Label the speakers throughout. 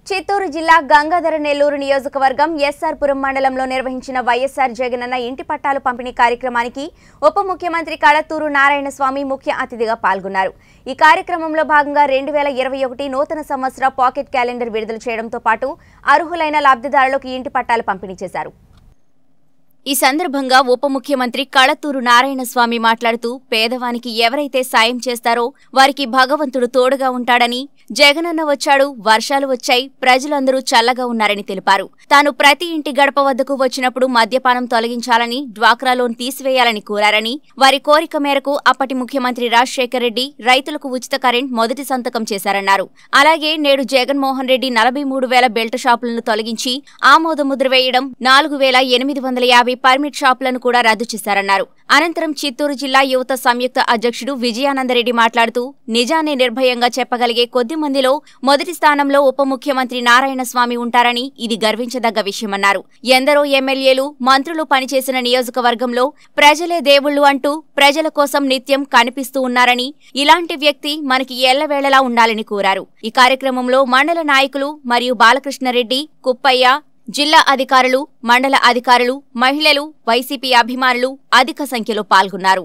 Speaker 1: చిత్తూరు జిల్లా గంగాధర నెల్లూరు నియోజకవర్గం ఎస్ఆర్పురం మండలంలో నిర్వహించిన వైఎస్ఆర్ జగనన్న ఇంటి పట్టాలు పంపిణీ కార్యక్రమానికి ఉప ముఖ్యమంత్రి కళత్తూరు నారాయణస్వామి ముఖ్య అతిథిగా పాల్గొన్నారు ఈ కార్యక్రమంలో భాగంగా రెండు వేల ఇరవై ఒకటి నూతన సంవత్సర పాకెట్ క్యాలెండర్ విడుదల చేయడంతో పాటు అర్హులైన లబ్ధిదారులకు ఇంటి పట్టాలు పంపిణీ చేశారు ఈ సందర్భంగా ఉప ముఖ్యమంత్రి కళతూరు నారాయణస్వామి మాట్లాడుతూ పేదవానికి ఎవరైతే సాయం చేస్తారో వారికి భగవంతుడు తోడుగా ఉంటాడని జగనన్న వచ్చాడు వర్షాలు వచ్చాయి ప్రజలందరూ చల్లగా ఉన్నారని తెలిపారు తాను ప్రతి ఇంటి గడప వద్దకు వచ్చినప్పుడు మద్యపానం తొలగించాలని డ్వాక్రా లోన్ తీసివేయాలని కోరారని వారి కోరిక మేరకు అప్పటి ముఖ్యమంత్రి రాజశేఖర్ రెడ్డి రైతులకు ఉచిత కరెంట్ మొదటి సంతకం చేశారన్నారు అలాగే నేడు జగన్మోహన్ రెడ్డి నలభై మూడు వేల బెల్ట్ షాపులను తొలగించి ఆమోద ముద్ర వేయడం నాలుగు వేల ఎనిమిది వందల యాభై పర్మిట్ షాపులను కూడా రద్దు చేశారన్నారు అనంతరం చిత్తూరు జిల్లా యువత సంయుక్త అధ్యక్షుడు విజయానందరెడ్డి మాట్లాడుతూ నిజాన్ని నిర్భయంగా చెప్పగలిగే కొద్ది మందిలో మొదటి స్థానంలో ఉప ముఖ్యమంత్రి నారాయణస్వామి ఉంటారని ఇది గర్వించదగ్గ విషయమన్నారు ఎందరో ఎమ్మెల్యేలు మంత్రులు పనిచేసిన నియోజకవర్గంలో ప్రజలే దేవుళ్లు అంటూ ప్రజల కోసం నిత్యం కనిపిస్తూ ఉన్నారని ఇలాంటి వ్యక్తి మనకి ఎల్లవేళలా ఉండాలని కోరారు ఈ కార్యక్రమంలో మండల నాయకులు మరియు బాలకృష్ణరెడ్డి కుప్పయ్య జిల్లా అధికారులు మండల అధికారులు మహిళలు వైసీపీ అభిమానులు అధిక సంఖ్యలో పాల్గొన్నారు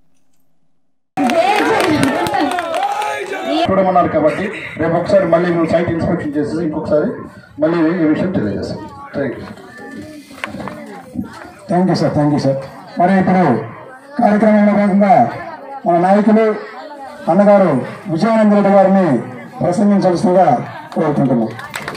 Speaker 2: చూడమన్నారు కాబట్టి రేపు ఒకసారి మళ్ళీ మేము సైట్ ఇన్స్పెక్షన్ చేసేసి ఇంకొకసారి మళ్ళీ ఈ విషయం తెలియజేస్తాం thank you
Speaker 3: thank you sir thank you sir మరి ఇప్పుడు కార్యక్రమంలో భాగంగా మన నాయకులు అన్నగారు విజయానంద రెడ్డి గారిని ప్రసంగించాల్సిందిగా కోరుకుంటున్నాం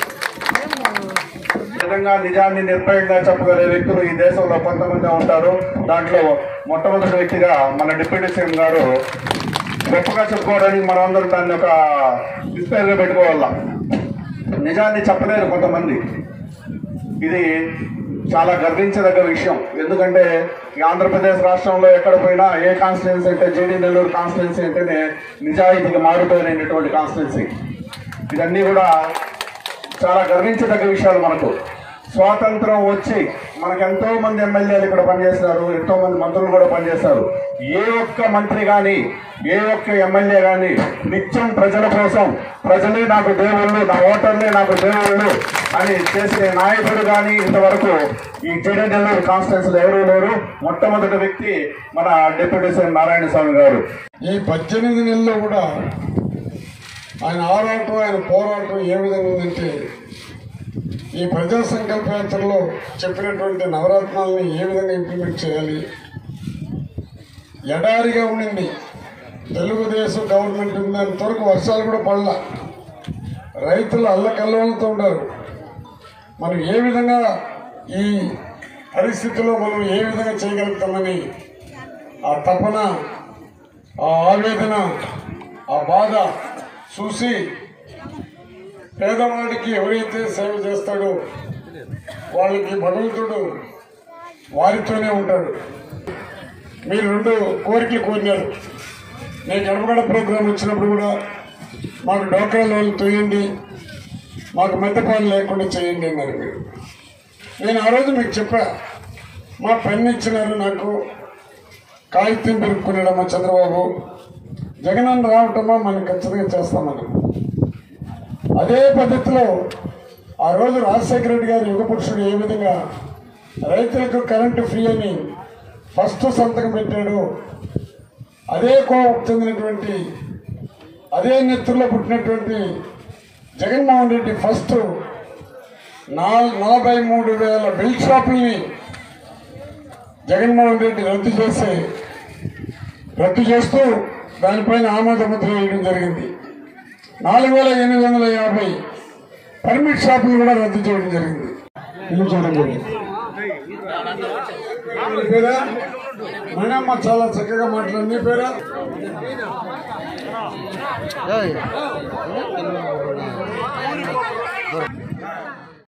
Speaker 2: నిజంగా నిజాన్ని నిర్భయంగా చెప్పగలిగే వ్యక్తులు ఈ దేశంలో కొంతమంది ఉంటారు దాంట్లో మొట్టమొదటి వ్యక్తిగా మన డిప్యూటీ సీఎం గారు గొప్పగా చెప్పుకోవడానికి మనం అందరం దాన్ని ఒక డిస్ప్లేగా పెట్టుకోవాల నిజాన్ని చెప్పలేరు కొంతమంది ఇది చాలా గర్వించదగ్గ విషయం ఎందుకంటే ఈ ఆంధ్రప్రదేశ్ రాష్ట్రంలో ఎక్కడ పోయినా ఏ కాన్స్టిట్యున్సీ అంటే జేడీ నెల్లూరు కాన్స్టిట్యున్సీ అంటేనే నిజాయితీకి మారిపోయినటువంటి కాన్స్టిట్యున్సీ ఇవన్నీ కూడా చాలా గర్వించదగ్గ విషయాలు మనకు స్వాతంత్రం వచ్చి మనకు ఎంతో మంది ఎమ్మెల్యేలు ఇక్కడ పనిచేస్తారు ఎంతో మంది మంత్రులు కూడా పనిచేస్తారు ఏ ఒక్క మంత్రి కానీ ఏ ఒక్క ఎమ్మెల్యే కానీ నిత్యం ప్రజల కోసం ప్రజలే నాకు దేవుళ్ళు నా ఓటర్లే నాకు దేవుళ్ళు అని చేసే నాయకుడు కానీ ఇంతవరకు ఈ జడనెల్లూరు కాన్స్టిట్యున్సీలో ఎవరూ లేరు మొట్టమొదటి వ్యక్తి మన డిప్యూటీ సీఎం నారాయణ స్వామి గారు
Speaker 3: ఈ పద్దెనిమిది నెలల్లో కూడా ఆయన ఆరాటం ఆయన పోరాటం ఏ విధంగా ఉందంటే ఈ ప్రజా సంకల్ప యాత్రలో చెప్పినటువంటి నవరత్నాలని ఏ విధంగా ఇంప్లిమెంట్ చేయాలి ఎడారిగా ఉండింది తెలుగుదేశం గవర్నమెంట్ ఉన్నంతవరకు వర్షాలు కూడా పడలా రైతులు అల్లకల్లోలతో ఉన్నారు మనం ఏ విధంగా ఈ పరిస్థితిలో మనం ఏ విధంగా చేయగలుగుతామని ఆ తపన ఆ ఆవేదన ఆ బాధ చూసి పేదవాడికి ఎవరైతే సేవ చేస్తాడో వాళ్ళకి భగవంతుడు వారితోనే ఉంటాడు మీరు రెండు కోరికలు కోరినారు నేను గడపగడ ప్రోగ్రాం వచ్చినప్పుడు కూడా మాకు డోక్రా లోన్లు తోయండి మాకు మద్యపాలు లేకుండా చేయండి అన్నారు మీరు నేను ఆ రోజు మీకు చెప్పా మా పెన్ ఇచ్చినారు నాకు కాగితం పెరుక్కున్నాడమ్మా చంద్రబాబు జగనన్న రావటమా మనం ఖచ్చితంగా చేస్తామని అదే పద్ధతిలో ఆ రోజు రాజశేఖర రెడ్డి గారు యుగ పురుషుడు ఏ విధంగా రైతులకు కరెంటు ఫ్రీ అని ఫస్ట్ సంతకం పెట్టాడు అదే కోవకు చెందినటువంటి అదే నెత్తుల్లో పుట్టినటువంటి జగన్మోహన్ రెడ్డి ఫస్ట్ నాల్ నలభై మూడు వేల బిల్ షాపుల్ని జగన్మోహన్ రెడ్డి రద్దు చేసి రద్దు చేస్తూ దానిపైన ఆమోద ముద్ర వేయడం జరిగింది నాలుగు వేల ఎనిమిది వందల యాభై పర్మిట్ షాపులు కూడా రద్దు చేయడం జరిగింది ఇల్లు చేయడం జరిగింది మీ పేరా మనమ్మ చాలా చక్కగా మాట్లాడి నీ పేరా